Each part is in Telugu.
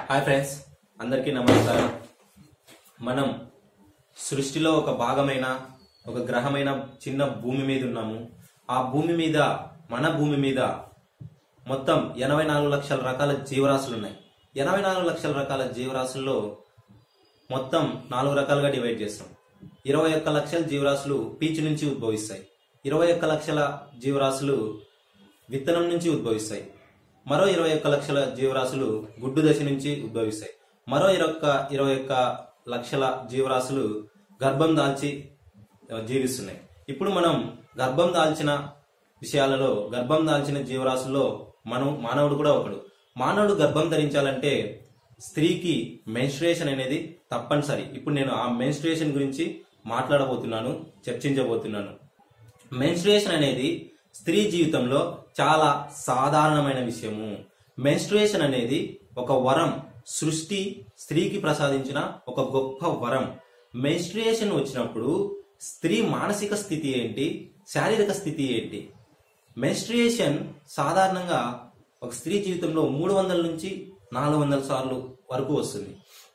హాయ్ ఫ్రెండ్స్ అందరికీ నమస్కారం మనం సృష్టిలో ఒక భాగమైన ఒక గ్రహమైన చిన్న భూమి మీద ఉన్నాము ఆ భూమి మీద మన భూమి మీద మొత్తం ఎనభై నాలుగు లక్షల రకాల జీవరాశులు ఉన్నాయి ఎనభై నాలుగు లక్షల రకాల జీవరాశుల్లో మొత్తం నాలుగు రకాలుగా డివైడ్ చేస్తాం ఇరవై ఒక్క లక్షల జీవరాశులు పీచు నుంచి ఉద్భవిస్తాయి ఇరవై ఒక్క లక్షల జీవరాశులు విత్తనం నుంచి ఉద్భవిస్తాయి మరో ఇరవై ఒక్క లక్షల జీవరాశులు గుడ్డు దశ నుంచి ఉద్భవిస్తాయి మరో ఇరవై ఒక్క ఇరవై ఒక్క లక్షల జీవరాశులు గర్భం దాల్చి ఆ, జీవిస్తున్నాయి ఇప్పుడు మనం గర్భం దాల్చిన విషయాలలో గర్భం దాల్చిన జీవరాశుల్లో మనం మానవుడు కూడా ఒకడు మానవుడు గర్భం ధరించాలంటే స్త్రీకి మెన్స్ట్రుయేషన్ అనేది తప్పనిసరి ఇప్పుడు నేను ఆ మెన్స్ట్రుయేషన్ గురించి మాట్లాడబోతున్నాను చర్చించబోతున్నాను మెన్స్ట్రుయేషన్ అనేది స్త్రీ జీవితంలో చాలా సాధారణమైన విషయము మెన్స్ట్రుయేషన్ అనేది ఒక వరం సృష్టి స్త్రీకి ప్రసాదించిన ఒక గొప్ప వరం మెన్స్ట్రుయేషన్ వచ్చినప్పుడు స్త్రీ మానసిక స్థితి ఏంటి శారీరక స్థితి ఏంటి మెన్స్ట్రుయేషన్ సాధారణంగా ఒక స్త్రీ జీవితంలో మూడు వందల నుంచి నాలుగు వందల సార్లు వరకు వస్తుంది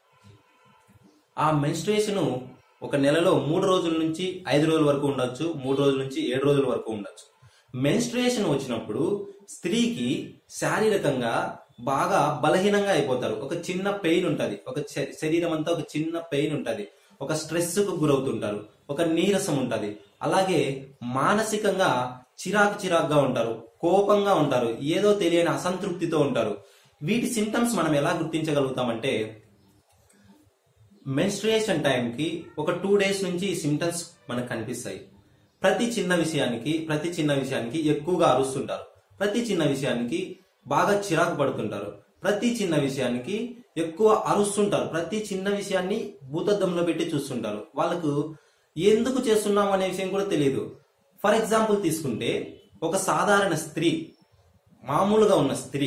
ఆ మెన్స్ట్రుయేషన్ ఒక నెలలో మూడు రోజుల నుంచి ఐదు రోజుల వరకు ఉండొచ్చు మూడు రోజుల నుంచి ఏడు రోజుల వరకు ఉండొచ్చు మెన్స్ట్రుయేషన్ వచ్చినప్పుడు స్త్రీకి శారీరకంగా బాగా బలహీనంగా అయిపోతారు ఒక చిన్న పెయిన్ ఉంటది ఒక శ- శరీరం అంతా ఒక చిన్న పెయిన్ ఉంటది ఒక స్ట్రెస్ కు గురవుతుంటారు ఒక నీరసం ఉంటది అలాగే మానసికంగా చిరాకు చిరాకుగా ఉంటారు కోపంగా ఉంటారు ఏదో తెలియని అసంతృప్తితో ఉంటారు వీటి సిమ్టమ్స్ మనం ఎలా గుర్తించగలుగుతామంటే మెన్స్ట్రుయేషన్ టైంకి ఒక టూ డేస్ నుంచి ఈ సిమ్టమ్స్ మనకు కనిపిస్తాయి ప్రతి చిన్న విషయానికి ప్రతి చిన్న విషయానికి ఎక్కువగా అరుస్తుంటారు ప్రతి చిన్న విషయానికి బాగా చిరాకు పడుతుంటారు ప్రతి చిన్న విషయానికి ఎక్కువ అరుస్తుంటారు ప్రతి చిన్న విషయాన్ని భూతద్దంలో పెట్టి చూస్తుంటారు వాళ్ళకు ఎందుకు చేస్తున్నాం అనే విషయం కూడా తెలియదు ఫర్ ఎగ్జాంపుల్ తీసుకుంటే ఒక సాధారణ స్త్రీ మామూలుగా ఉన్న స్త్రీ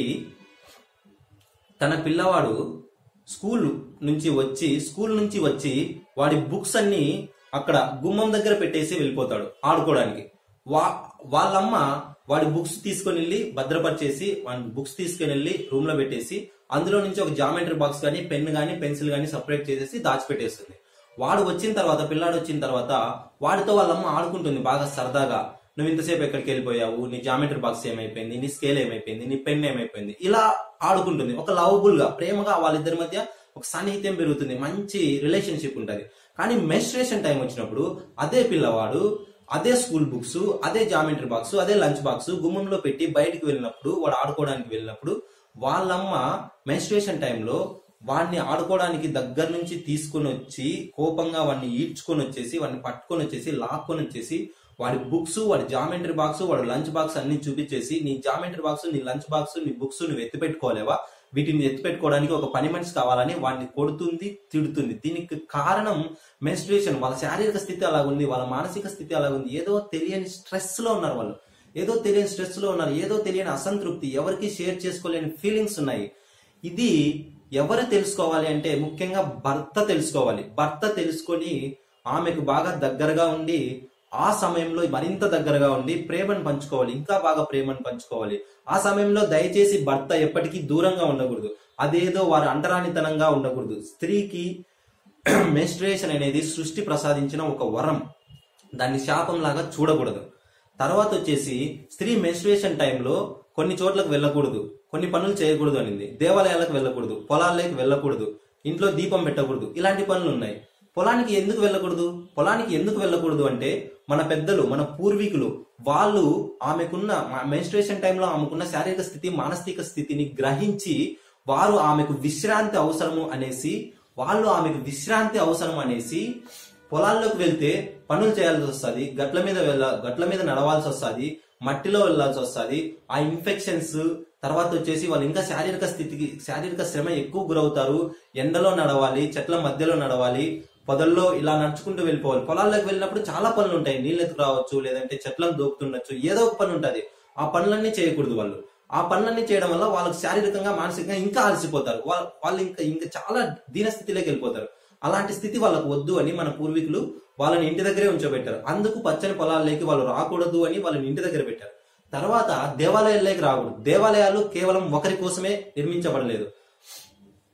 తన పిల్లవాడు స్కూల్ నుంచి వచ్చి స్కూల్ నుంచి వచ్చి వాడి బుక్స్ అన్ని అక్కడ గుమ్మం దగ్గర పెట్టేసి వెళ్ళిపోతాడు ఆడుకోవడానికి వా వాళ్ళమ్మ వాడి బుక్స్ తీసుకొని వెళ్ళి భద్రపరిచేసి వాడి బుక్స్ తీసుకొని వెళ్ళి రూమ్ లో పెట్టేసి అందులో నుంచి ఒక జామెట్రీ బాక్స్ కానీ పెన్ కానీ పెన్సిల్ కానీ సపరేట్ చేసేసి దాచిపెట్టేస్తుంది వాడు వచ్చిన తర్వాత పిల్లాడు వచ్చిన తర్వాత వాడితో వాళ్ళమ్మ ఆడుకుంటుంది బాగా సరదాగా నువ్వు ఇంతసేపు ఎక్కడికి వెళ్ళిపోయావు నీ జామెట్రీ బాక్స్ ఏమైపోయింది నీ స్కేల్ ఏమైపోయింది నీ పెన్ ఏమైపోయింది ఇలా ఆడుకుంటుంది ఒక లవబుల్ గా ప్రేమగా వాళ్ళిద్దరి మధ్య ఒక సాన్నిహిత్యం పెరుగుతుంది మంచి రిలేషన్షిప్ ఉంటది కానీ మెన్స్ట్రేషన్ టైం వచ్చినప్పుడు అదే పిల్లవాడు అదే స్కూల్ బుక్స్ అదే జామెట్రీ బాక్స్ అదే లంచ్ బాక్స్ గుమ్మంలో పెట్టి బయటికి వెళ్ళినప్పుడు వాడు ఆడుకోవడానికి వెళ్ళినప్పుడు వాళ్ళమ్మ మెన్స్ట్రేషన్ టైంలో వాడిని ఆడుకోవడానికి దగ్గర నుంచి తీసుకొని వచ్చి కోపంగా వాడిని ఈడ్చుకొని వచ్చేసి వాడిని పట్టుకొని వచ్చేసి లాక్కొని వచ్చేసి వాడి బుక్స్ వాడి జామెట్రీ బాక్స్ వాడి లంచ్ బాక్స్ అన్ని చూపించేసి నీ జామెట్రీ బాక్స్ నీ లంచ్ బాక్స్ నీ బుక్స్ నువ్వు ఎత్తి పెట్టుకోలేవా వీటిని ఎత్తి పెట్టుకోవడానికి ఒక పని మనిషి కావాలని వాడిని కొడుతుంది తిడుతుంది దీనికి కారణం మెన్స్ట్రుయేషన్ వాళ్ళ శారీరక స్థితి అలాగుంది వాళ్ళ మానసిక స్థితి అలాగుంది ఏదో తెలియని స్ట్రెస్ లో ఉన్నారు వాళ్ళు ఏదో తెలియని స్ట్రెస్ లో ఉన్నారు ఏదో తెలియని అసంతృప్తి ఎవరికి షేర్ చేసుకోలేని ఫీలింగ్స్ ఉన్నాయి ఇది ఎవరు తెలుసుకోవాలి అంటే ముఖ్యంగా భర్త తెలుసుకోవాలి భర్త తెలుసుకొని ఆమెకు బాగా దగ్గరగా ఉండి ఆ సమయంలో మరింత దగ్గరగా ఉండి ప్రేమను పంచుకోవాలి ఇంకా బాగా ప్రేమను పంచుకోవాలి ఆ సమయంలో దయచేసి భర్త ఎప్పటికీ దూరంగా ఉండకూడదు అదేదో వారి అంటరానితనంగా ఉండకూడదు స్త్రీకి మెన్స్ట్రుయేషన్ అనేది సృష్టి ప్రసాదించిన ఒక వరం దాన్ని శాపం లాగా చూడకూడదు తర్వాత వచ్చేసి స్త్రీ మెన్స్ట్రుయేషన్ టైంలో కొన్ని చోట్లకు వెళ్ళకూడదు కొన్ని పనులు చేయకూడదు అనింది దేవాలయాలకు వెళ్ళకూడదు పొలాల్లోకి వెళ్ళకూడదు ఇంట్లో దీపం పెట్టకూడదు ఇలాంటి పనులు ఉన్నాయి పొలానికి ఎందుకు వెళ్ళకూడదు పొలానికి ఎందుకు వెళ్ళకూడదు అంటే మన పెద్దలు మన పూర్వీకులు వాళ్ళు ఆమెకున్న మెన్స్ట్రుయేషన్ టైంలో ఆమెకున్న శారీరక స్థితి మానసిక స్థితిని గ్రహించి వారు ఆమెకు విశ్రాంతి అవసరము అనేసి వాళ్ళు ఆమెకు విశ్రాంతి అవసరం అనేసి పొలాల్లోకి వెళ్తే పనులు చేయాల్సి వస్తుంది గట్ల మీద వెళ్ళ గట్ల మీద నడవాల్సి వస్తుంది మట్టిలో వెళ్ళాల్సి వస్తుంది ఆ ఇన్ఫెక్షన్స్ తర్వాత వచ్చేసి వాళ్ళు ఇంకా శారీరక స్థితికి శారీరక శ్రమ ఎక్కువ గురవుతారు ఎండలో నడవాలి చెట్ల మధ్యలో నడవాలి పొదల్లో ఇలా నడుచుకుంటూ వెళ్ళిపోవాలి పొలాల్లోకి వెళ్ళినప్పుడు చాలా పనులు ఉంటాయి నీళ్ళు ఎత్తుకు రావచ్చు లేదంటే చెట్లను దోపుతుండొచ్చు ఏదో ఒక పని ఉంటది ఆ పనులన్నీ చేయకూడదు వాళ్ళు ఆ పనులన్నీ చేయడం వల్ల వాళ్ళకి శారీరకంగా మానసికంగా ఇంకా అలసిపోతారు వాళ్ళ- వాళ్ళు ఇంకా ఇంకా చాలా దీనస్థితిలోకి వెళ్ళిపోతారు అలాంటి స్థితి వాళ్ళకు వద్దు అని మన పూర్వీకులు వాళ్ళని ఇంటి దగ్గరే ఉంచోబెట్టారు అందుకు పచ్చని పొలాల్లోకి వాళ్ళు రాకూడదు అని వాళ్ళని ఇంటి దగ్గర పెట్టారు తర్వాత దేవాలయాల్లోకి రాకూడదు దేవాలయాలు కేవలం ఒకరి కోసమే నిర్మించబడలేదు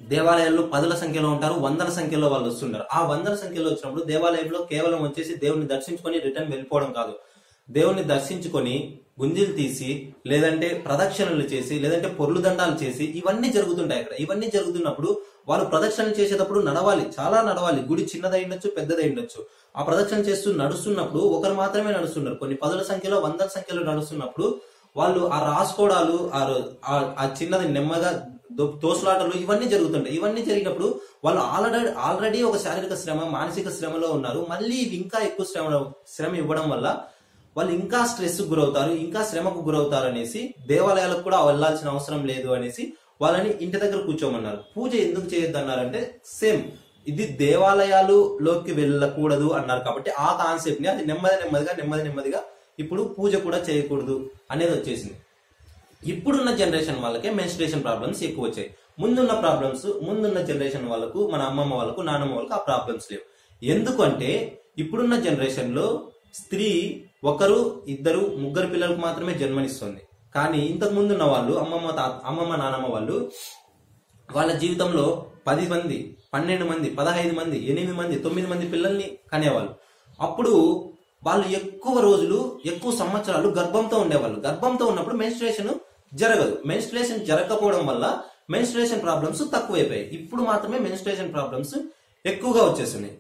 దేవాలయాల్లో పదుల సంఖ్యలో ఉంటారు వందల సంఖ్యలో వాళ్ళు వస్తుంటారు ఆ వందల సంఖ్యలో వచ్చినప్పుడు దేవాలయంలో కేవలం వచ్చేసి దేవుని దర్శించుకొని రిటర్న్ వెళ్ళిపోవడం కాదు దేవుణ్ణి దర్శించుకొని గుంజీలు తీసి లేదంటే ప్రదక్షిణలు చేసి లేదంటే పొర్లు దండాలు చేసి ఇవన్నీ జరుగుతుంటాయి అక్కడ ఇవన్నీ జరుగుతున్నప్పుడు వాళ్ళు ప్రదక్షిణలు చేసేటప్పుడు నడవాలి చాలా నడవాలి గుడి చిన్నదై ఉండొచ్చు పెద్దదై ఉండొచ్చు ఆ ప్రదక్షిణ చేస్తూ నడుస్తున్నప్పుడు ఒకరు మాత్రమే నడుస్తున్నారు కొన్ని పదుల సంఖ్యలో వందల సంఖ్యలో నడుస్తున్నప్పుడు వాళ్ళు ఆ రాసుకోవడాలు ఆ రో- ఆ- ఆ చిన్నది నెమ్మగా దో- తోసులాటలు ఇవన్నీ జరుగుతుంటాయి ఇవన్నీ జరిగినప్పుడు వాళ్ళు ఆల్రెడీ ఆల్రెడీ ఒక శారీరక శ్రమ మానసిక శ్రమలో ఉన్నారు మళ్ళీ ఇవి ఇంకా ఎక్కువ శ్రమ శ్రమ ఇవ్వడం వల్ల వాళ్ళు ఇంకా స్ట్రెస్ గురవుతారు ఇంకా శ్రమకు గురవుతారు అనేసి దేవాలయాలకు కూడా వెళ్ళాల్సిన అవసరం లేదు అనేసి వాళ్ళని ఇంటి దగ్గర కూర్చోమన్నారు పూజ ఎందుకు చేయొద్దు అన్నారంటే సేమ్ ఇది దేవాలయాలు లోకి వెళ్ళకూడదు అన్నారు కాబట్టి ఆ కాన్సెప్ట్ ని అది నెమ్మది నెమ్మదిగా నెమ్మది నెమ్మదిగా ఇప్పుడు పూజ కూడా చేయకూడదు అనేది వచ్చేసింది ఇప్పుడున్న జనరేషన్ వాళ్ళకే మెన్స్ట్రేషన్ ప్రాబ్లమ్స్ ఎక్కువ వచ్చాయి ముందున్న ప్రాబ్లమ్స్ ముందున్న జనరేషన్ వాళ్ళకు మన అమ్మమ్మ వాళ్ళకు నాన్నమ్మ వాళ్ళకు ఆ ప్రాబ్లమ్స్ లేవు ఎందుకంటే ఇప్పుడున్న జనరేషన్ లో స్త్రీ ఒకరు ఇద్దరు ముగ్గురు పిల్లలకు మాత్రమే జన్మనిస్తుంది కానీ ఇంతకు ముందున్న వాళ్ళు అమ్మమ్మ తా అమ్మమ్మ నానమ్మ వాళ్ళు వాళ్ళ జీవితంలో పది మంది పన్నెండు మంది పదహైదు మంది ఎనిమిది మంది తొమ్మిది మంది పిల్లల్ని కనేవాళ్ళు అప్పుడు వాళ్ళు ఎక్కువ రోజులు ఎక్కువ సంవత్సరాలు గర్భంతో ఉండేవాళ్ళు గర్భంతో ఉన్నప్పుడు మెన్స్ట్రేషన్ జరగదు మెన్స్ట్రేషన్ జరగకపోవడం వల్ల మెన్స్ట్రేషన్ ప్రాబ్లమ్స్ తక్కువైపోయాయి ఇప్పుడు మాత్రమే మెన్స్ట్రేషన్ ప్రాబ్లమ్స్ ఎక్కువగా వచ్చేస్తున్నాయి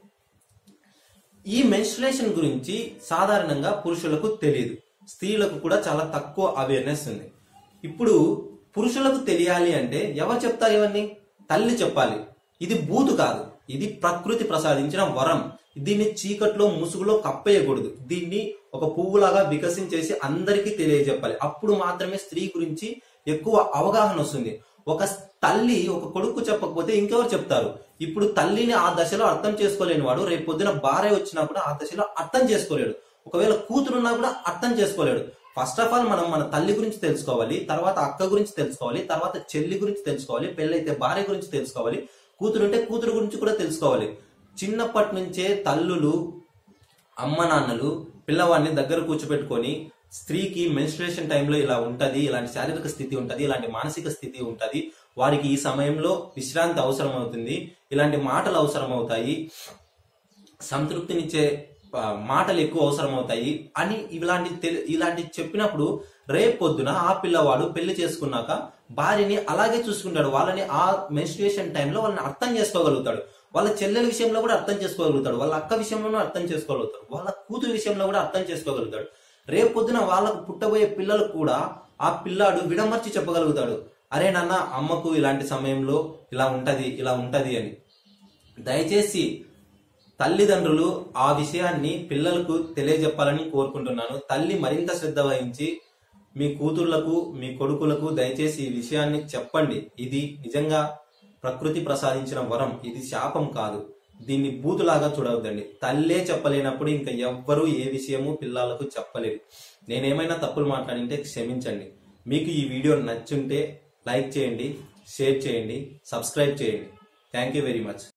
ఈ మెన్స్ట్రేషన్ గురించి సాధారణంగా పురుషులకు తెలియదు స్త్రీలకు కూడా చాలా తక్కువ అవేర్నెస్ ఉంది ఇప్పుడు పురుషులకు తెలియాలి అంటే ఎవరు చెప్తారు ఇవన్నీ తల్లి చెప్పాలి ఇది బూతు కాదు ఇది ప్రకృతి ప్రసాదించిన వరం దీన్ని చీకట్లో ముసుగులో కప్పేయకూడదు దీన్ని ఒక పువ్వులాగా వికసించేసి అందరికీ తెలియజెప్పాలి అప్పుడు మాత్రమే స్త్రీ గురించి ఎక్కువ అవగాహన వస్తుంది ఒక తల్లి ఒక కొడుకు చెప్పకపోతే ఇంకెవరు చెప్తారు ఇప్పుడు తల్లిని ఆ దశలో అర్థం చేసుకోలేని వాడు రేపు పొద్దున భార్య వచ్చినా కూడా ఆ దశలో అర్థం చేసుకోలేడు ఒకవేళ కూతురున్నా కూడా అర్థం చేసుకోలేడు ఫస్ట్ ఆఫ్ ఆల్ మనం మన తల్లి గురించి తెలుసుకోవాలి తర్వాత అక్క గురించి తెలుసుకోవాలి తర్వాత చెల్లి గురించి తెలుసుకోవాలి పెళ్ళైతే భార్య గురించి తెలుసుకోవాలి కూతురు ఉంటే కూతురు గురించి కూడా తెలుసుకోవాలి చిన్నప్పటి నుంచే తల్లులు అమ్మ నాన్నలు పిల్లవాడిని దగ్గర కూర్చోబెట్టుకొని స్త్రీకి మెన్స్ట్రేషన్ టైంలో ఇలా ఉంటది ఇలాంటి శారీరక స్థితి ఉంటది ఇలాంటి మానసిక స్థితి ఉంటది వారికి ఈ సమయంలో విశ్రాంతి అవసరం అవుతుంది ఇలాంటి మాటలు అవసరం అవుతాయి సంతృప్తినిచ్చే ఆ, మాటలు ఎక్కువ అవసరం అవుతాయి అని ఇలాంటి తెలి- ఇలాంటి చెప్పినప్పుడు రేపు పొద్దున ఆ పిల్లవాడు పెళ్లి చేసుకున్నాక భార్యని అలాగే చూసుకుంటాడు వాళ్ళని ఆ మెన్స్ట్రుయేషన్ టైంలో వాళ్ళని అర్థం చేసుకోగలుగుతాడు వాళ్ళ చెల్లెల విషయంలో కూడా అర్థం చేసుకోగలుగుతాడు వాళ్ళ అక్క విషయంలోనూ అర్థం చేసుకోగలుగుతాడు వాళ్ళ కూతురు విషయంలో కూడా అర్థం చేసుకోగలుగుతాడు రేపు పొద్దున వాళ్ళకు పుట్టబోయే పిల్లలకు కూడా ఆ పిల్లాడు విడమర్చి చెప్పగలుగుతాడు అరే నాన్న అమ్మకు ఇలాంటి సమయంలో ఇలా ఉంటది ఇలా ఉంటది అని దయచేసి తల్లిదండ్రులు ఆ విషయాన్ని పిల్లలకు తెలియజెప్పాలని కోరుకుంటున్నాను తల్లి మరింత శ్రద్ధ వహించి మీ కూతుర్లకు మీ కొడుకులకు దయచేసి ఈ విషయాన్ని చెప్పండి ఇది నిజంగా ప్రకృతి ప్రసాదించిన వరం ఇది శాపం కాదు దీన్ని బూతులాగా చూడవద్దండి తల్లే చెప్పలేనప్పుడు ఇంకా ఎవ్వరూ ఏ విషయము పిల్లలకు చెప్పలేరు నేనేమైనా తప్పులు మాట్లాడింటే క్షమించండి మీకు ఈ వీడియో నచ్చుంటే లైక్ చేయండి షేర్ చేయండి సబ్స్క్రైబ్ చేయండి థ్యాంక్ యూ వెరీ మచ్